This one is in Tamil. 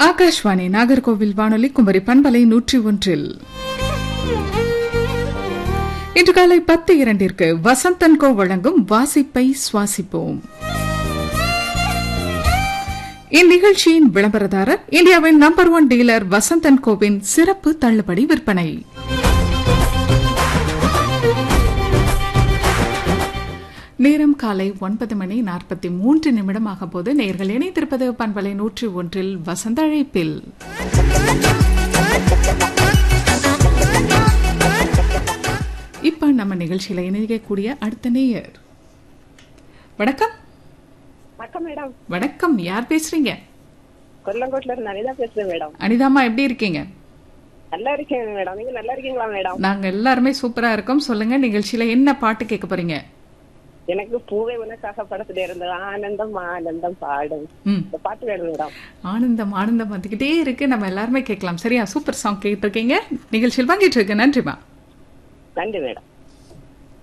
ஆகாஷ்வாணி நாகர்கோவில் வானொலி குமரி பண்பலை நூற்றி ஒன்றில் இன்று காலை பத்து இரண்டிற்கு வசந்தன் கோ வழங்கும் வாசிப்பை சுவாசிப்போம் இந்நிகழ்ச்சியின் விளம்பரதாரர் இந்தியாவின் நம்பர் ஒன் டீலர் வசந்தன் கோவின் சிறப்பு தள்ளுபடி விற்பனை நேரம் காலை ஒன்பது மணி நாற்பத்தி மூன்று நிமிடமாக போது நேர்கள் இணைத்திருப்பது பண்பலை நூற்றி ஒன்றில் வசந்த அழைப்பில் இப்ப நம்ம நிகழ்ச்சியில இணைக்கக்கூடிய அடுத்த நேயர் வணக்கம் வணக்கம் மேடம் வணக்கம் யார் பேசுறீங்க கொல்லங்கோட்ல இருந்து அனிதா பேசுறேன் மேடம் அனிதாமா எப்படி இருக்கீங்க நல்லா இருக்கேன் மேடம் நீங்க நல்லா இருக்கீங்களா மேடம் நாங்க எல்லாருமே சூப்பரா இருக்கோம் சொல்லுங்க நிகழ்ச்சியில என்ன பாட்டு கேட்க போறீங்க எனக்கு பூவே உனக்காக படத்துல இருந்து ஆனந்தம் ஆனந்தம் பாடும் ம் இந்த பாட்டு வேணும் மேடம் ஆனந்தம் ஆனந்தம் வந்துகிட்டே இருக்கு நம்ம எல்லாருமே கேட்கலாம் சரியா சூப்பர் சாங் கேட்டு இருக்கீங்க நிகழ்ச்சியில் வாங்கிட்டு இருக்கு நன்றிமா நன்றி மேடம்